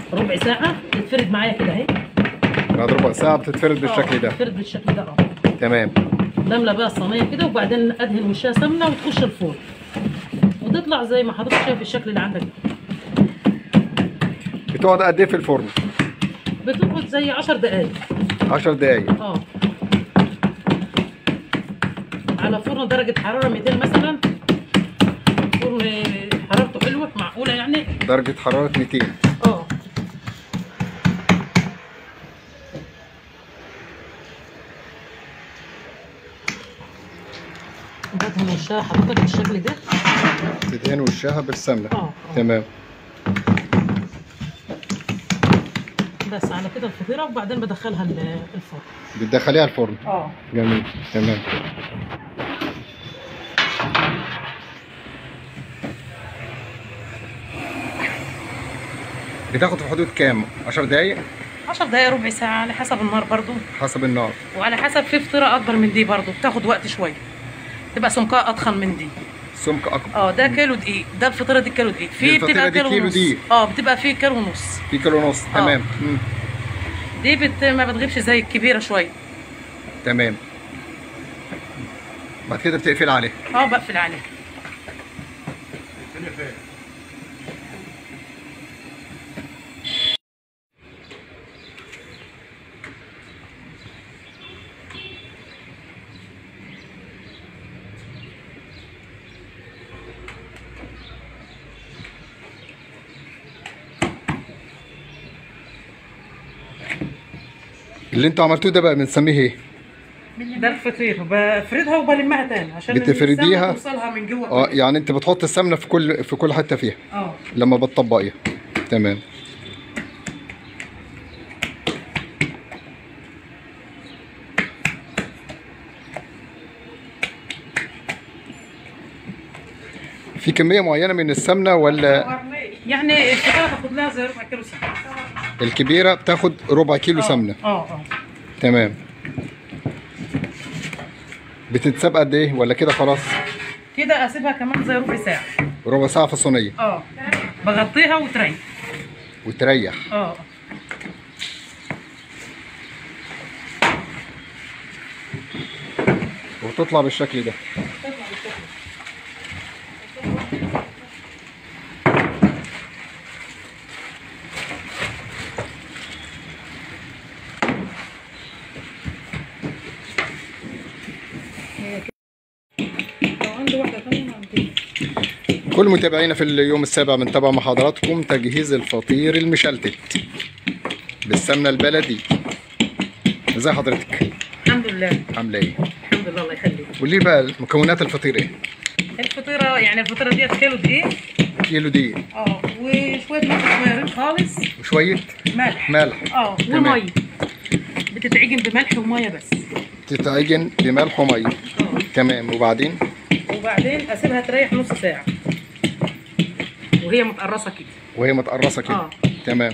ربع ساعه تتفرد معايا كده اهي بعد ربع ساعه بتتفرد آه، بالشكل ده تتفرد بالشكل ده اه تمام نملى بقى الصينيه كده وبعدين ادهن وشها سمنه وتخش الفرن وتطلع زي ما حضرتك شايف الشكل اللي عندك ده. بتقعد قد ايه في الفرن بتقعد زي 10 دقايق 10 دقايق اه على فرن درجه حراره 200 مثلا فرن حرارته حلوه معقوله يعني درجه حراره 200 اه بدهن وشها حضرتك بالشكل ده تدهن وشها بالسمنه اه آه. تمام بس على كده الفطيره وبعدين بدخلها ال- الفرن بتدخليها الفرن اه جميل تمام بتاخد في حدود كام 10 دقايق 10 دقايق ربع ساعه على حسب النار برضو حسب النار وعلى حسب في فطيره اكبر من دي برضو بتاخد وقت شويه تبقى سمكها اضخم من دي سمك اكبر اه ده كيلو دقيق ده الفطيره دي كيلو دقيق دي في الفطيرة بتبقى دي كيلو كيلو ونص دقيق. اه بتبقى في كيلو ونص في كيلو ونص تمام مم. دي بت... ما بتغيبش زي الكبيره شويه تمام بعد كده بتقفل عليه اه بقفل عليها اللي انتوا عملتوه ده بقى بنسميه ايه ده الفطير بفردها وبلمها تاني عشان بتفرديها؟ السمنة توصلها من جوه اه يعني انت بتحط السمنه في كل في كل حته فيها اه لما بتطبقيها تمام في كمية معينة من السمنة ولا يعني الفطيره تاخد لها زي ربع كيلو سمنه الكبيرة بتاخد ربع كيلو سمنة اه اه تمام بتتساب قد ايه ولا كده خلاص كده اسيبها كمان زي ربع ساعه ربع ساعة في الصينية اه بغطيها وتريح وتريح اه وتطلع بالشكل ده لو عندي واحده ثانيه عندي كل متابعينا في اليوم السابع بنتابع مع حضراتكم تجهيز الفطير المشلتت بالسمنة البلدي ازي حضرتك الحمد لله عاملة ايه الحمد لله الله يخليك قولي بقى مكونات الفطير ايه الفطيره يعني الفطيره ديت كيلو دقيق كيلو دقيق اه وشويه ملح صغيرين خالص وشوية ملح ملح اه تمام. وميه بتتعجن بملح وميه بس تتعجن بملح ومية اه تمام وبعدين وبعدين اسيبها تريح نص ساعه وهي متقرصه كده وهي متقرصة كده اه. تمام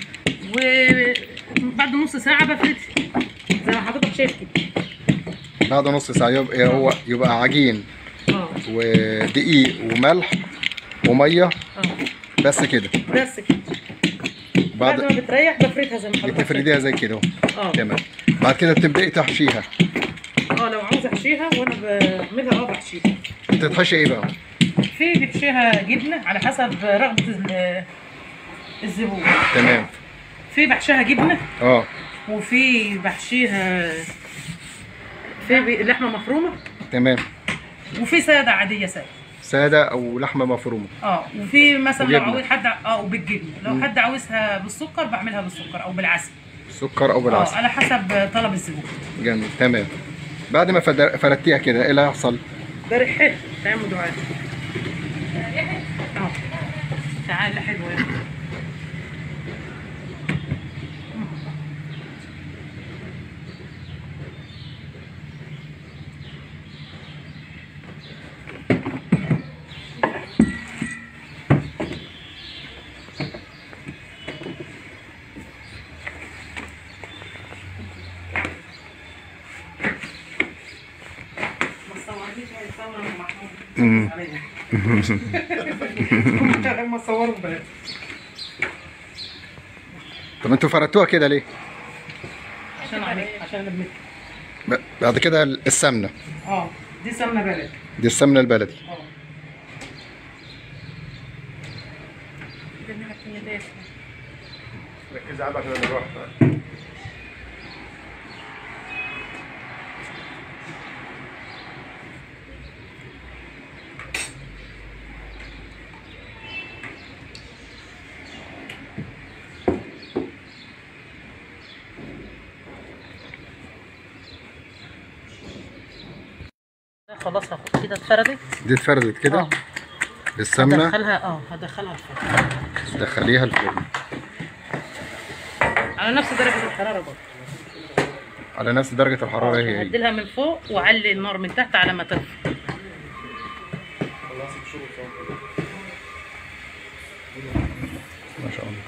وبعد نص ساعه بفردها زي ما حضرتك شايف كده بعد نص ساعة يبقى هو يبقى عجين اه ودقيق وملح ومية اه بس كده بس كده بعد ما بعد بتريح بفردها زي ما حضرتك بتفرديها زي كده اهو شايف. اه تمام بعد كده بتبدأي تحشيها اه لو عاوزه احشيها وانا بعملها اه بحشيها بتتحشي ايه بقى في بحشيها جبنه على حسب رغبه ال- الزبون تمام في بحشيها جبنه اه وفي بحشيها في ب- لحمه مفرومه تمام وفي ساده عاديه ساده سادة او لحمة مفرومة اه وفي مثلا لو وجبنة. عاوز حد اه وبالجبنه لو مم. حد عاوزها بالسكر بعملها بالسكر او بالعسل سكر او اه بالعسل على حسب طلب الزبون جميل تمام بعد ما فد- فردتيها كده ايه اللي هيحصل ده ريح حلو تعمل دعاء اه تعال حلو يا أخي. ما تصورنيش هيتصور أنا محمود. مم. عليا. هم صوروا بقى طب انتوا فردتوها كده ليه عشان عليك عشان الميت ب- بعد كده السمنه اه دي سمنه بلد دي السمنه البلدي اه ركز على عشان نروح خلاص هاخد كده اتفردت دي اتفردت كده اه بالسمنه هدخلها اه هدخلها الفرن تدخليها الفرن على نفس درجه الحراره برضه على نفس درجه الحراره هي هي هديلها من فوق واعلي النار من تحت على ما تطفي ما شاء الله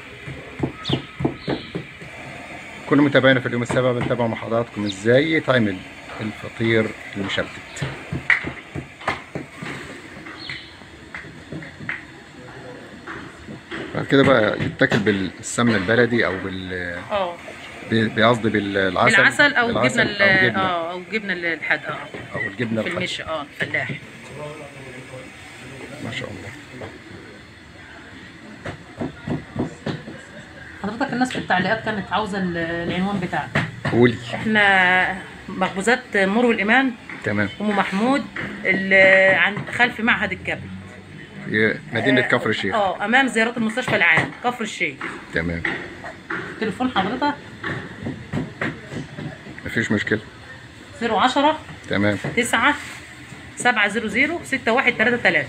كل متابعينا في اليوم السابع بنتابع مع حضراتكم ازاي يتعمل الفطير المشلتت بعد كده بقى يتاكل بالسمنه البلدي او بال اه ب- قصدي بالعسل بالعسل او الجبنه بالعسل ال- او الجبنه اه او الجبنه الحادقه اه او الجبنه في الحادقة. المش اه الفلاح ما شاء الله حضرتك الناس في التعليقات كانت عاوزه ال- العنوان بتاعنا قولي احنا مخبوزات مر والايمان تمام ام محمود اللي عند خلف معهد الكبد في مدينه كفر الشيخ اه امام زيارات المستشفى العام كفر الشيخ تمام تليفون حضرتك مفيش مشكله 010 تمام 9 700 6133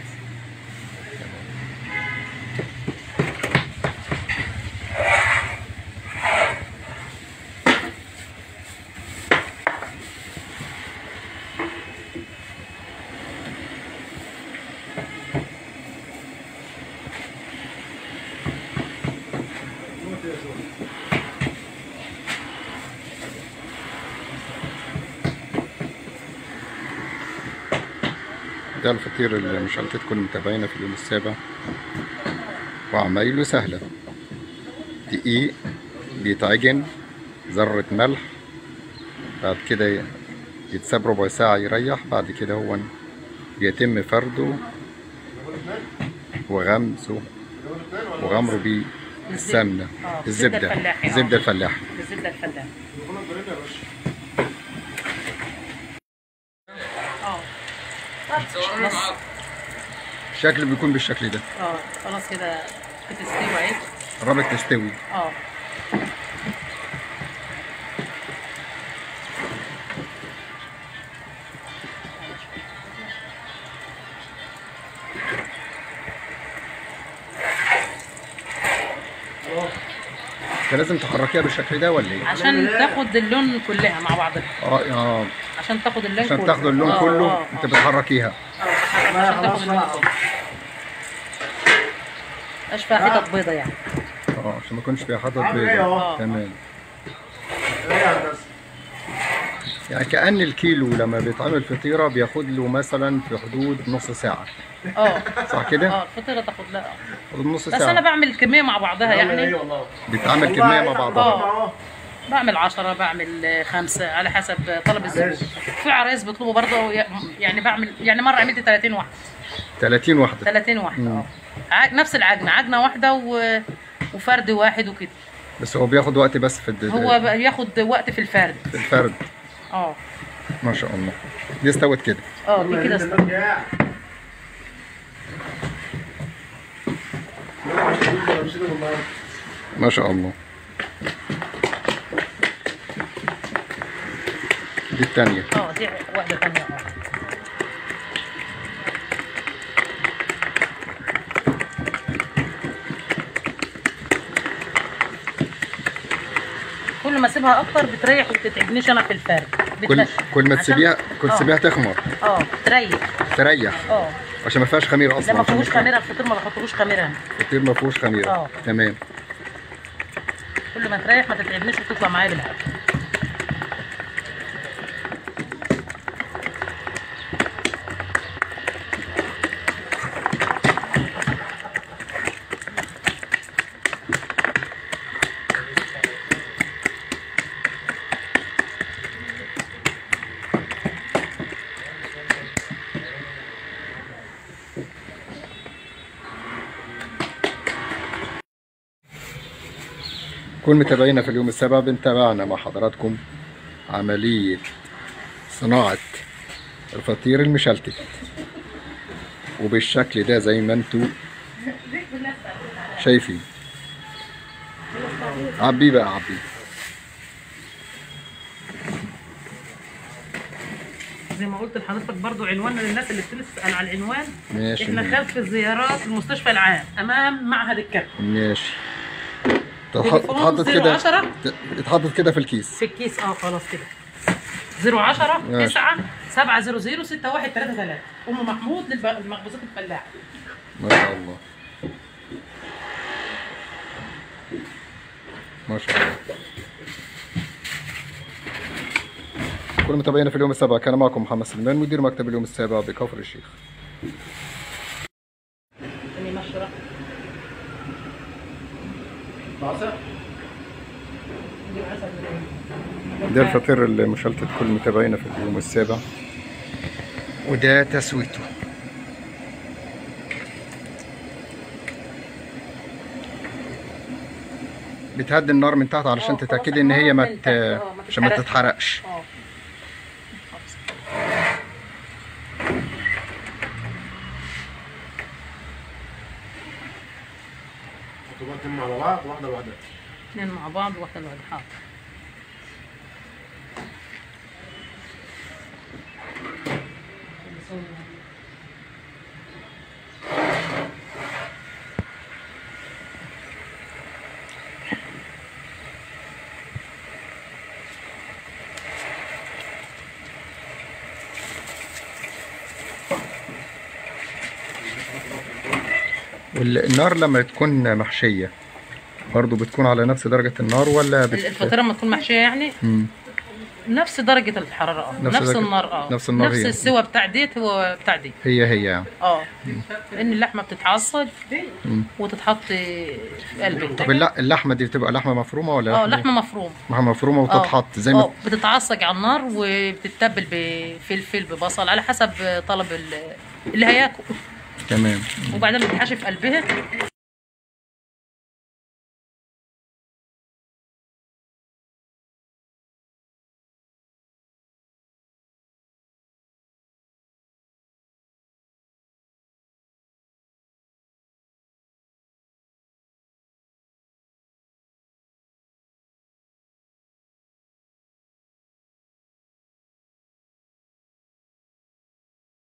ده الفطير المشلتت كل متابعينا في اليوم السابع وعمايله سهلة دقيق بيتعجن ذرة ملح بعد كده يتساب ربع ساعة يريح بعد كده هو بيتم فرده وغمسه وغمره بيه السمنة آه، الزبدة الزبدة الفلاحي، آه. الزبدة الفلاحي الزبده الفلاح اه بس الشكل بيكون بالشكل ده اه خلاص كده بتستوي اهي قربت تستوي اه انت لازم تحركيها بالشكل ده ولا ايه؟ عشان تاخد اللون كلها مع بعضها اه اه عشان تاخد اللون كله عشان تاخد اللون آه، كله آه، انت آه. بتحركيها آه، عشان تاخد اللون كله مش فيها حتت بيضة يعني اه عشان ما يكونش فيها حاطط عامل ايه بيضة اهو؟ تمام ايه يا هندسه يعني كأن الكيلو لما بيتعمل فطيرة بياخد له مثلا في حدود نص ساعة اه صح كده؟ اه الفطيرة تاخد لا حدود نص بس انا ساعة بعمل كمية مع بعضها ايه يعني والله بيتعمل كمية مع بعضها اه بعمل عشرة بعمل خمسة على حسب طلب الزبون في عرايس بيطلبوا برضه يعني بعمل يعني مرة عملت 30 واحدة 30 واحدة 30 واحدة اه عج- نفس العجنة عجنة واحدة و... وفرد واحد وكده بس هو بياخد وقت بس في الد- هو بقى بياخد وقت في الفرد في الفرد اه ما شاء الله دي استوت كده اه دي كده است- ما شاء الله دي التانية اه دي واحدة تانية اه كل ما اسيبها اكتر بتريح وبتتعبنيش انا في الفرد كل بتنشف. كل ما عشان- تسيبيها كل آه. تسيبيها تخمر اه تريح تريح اه عشان ما فيهاش خميره اصلا لا ما عشان فيهوش يكون- خميره الفطير ما بحطلوش خميره أنا. الفطير ما فيهوش خميره آه. تمام كل ما تريح ما تتعبنيش وتطلع معايا بالعافيه كل متابعينا في اليوم السابع بنتابعنا مع حضراتكم عملية صناعة الفطير المشلتت وبالشكل ده زي ما انتوا شايفين عبيه بقى عبيه زي ما قلت لحضرتك برضو عنواننا للناس اللي بتسال على العنوان ماشي احنا خلف الزيارات المستشفى العام امام معهد الكبد ماشي تليفون اتحطت كده 010. اتحطت كده في الكيس في الكيس اه خلاص كده 010 ماشي. 9 700 6133 ام محمود للب- للمخبوزات الفلاحه ما شاء الله ما شاء الله كل متابعينا في اليوم السابع كان معكم محمد سلمان مدير مكتب اليوم السابع بكفر الشيخ اني مشرة ده الفطير المشلتت كل متابعينا في اليوم السابع وده تسويته بتهدي النار من تحت علشان آه، خلاص تتأكدي ان هي ما النار من ت... تحت، آه، ما عشان ما تتحرقش. تتحرقش اه حطوا بقى اتنين على بعض واحدة لوحدها اثنين مع بعض واحده لوحدها حاضر والنار لما تكون محشية برضو بتكون على نفس درجة النار ولا بت... الفطيره لما تكون محشيه يعني مم. نفس درجه الحراره اه نفس نفس, درجة- النار اه نفس النار نفس هي. السوى بتاع ديت هو بتاع دي هي هي يعني اه لان اللحمه بتتعصج وتتحط في قلب طب الل- اللحمة دي بتبقى لحمة مفرومة ولا اه لحمه مفروم لحمة مفرومة اه وتتحط زي ما اه بتتعصج على النار وبتتبل بفلفل ببصل على حسب طلب ال- اللي هياكل تمام وبعدين بتتحشي في قلبها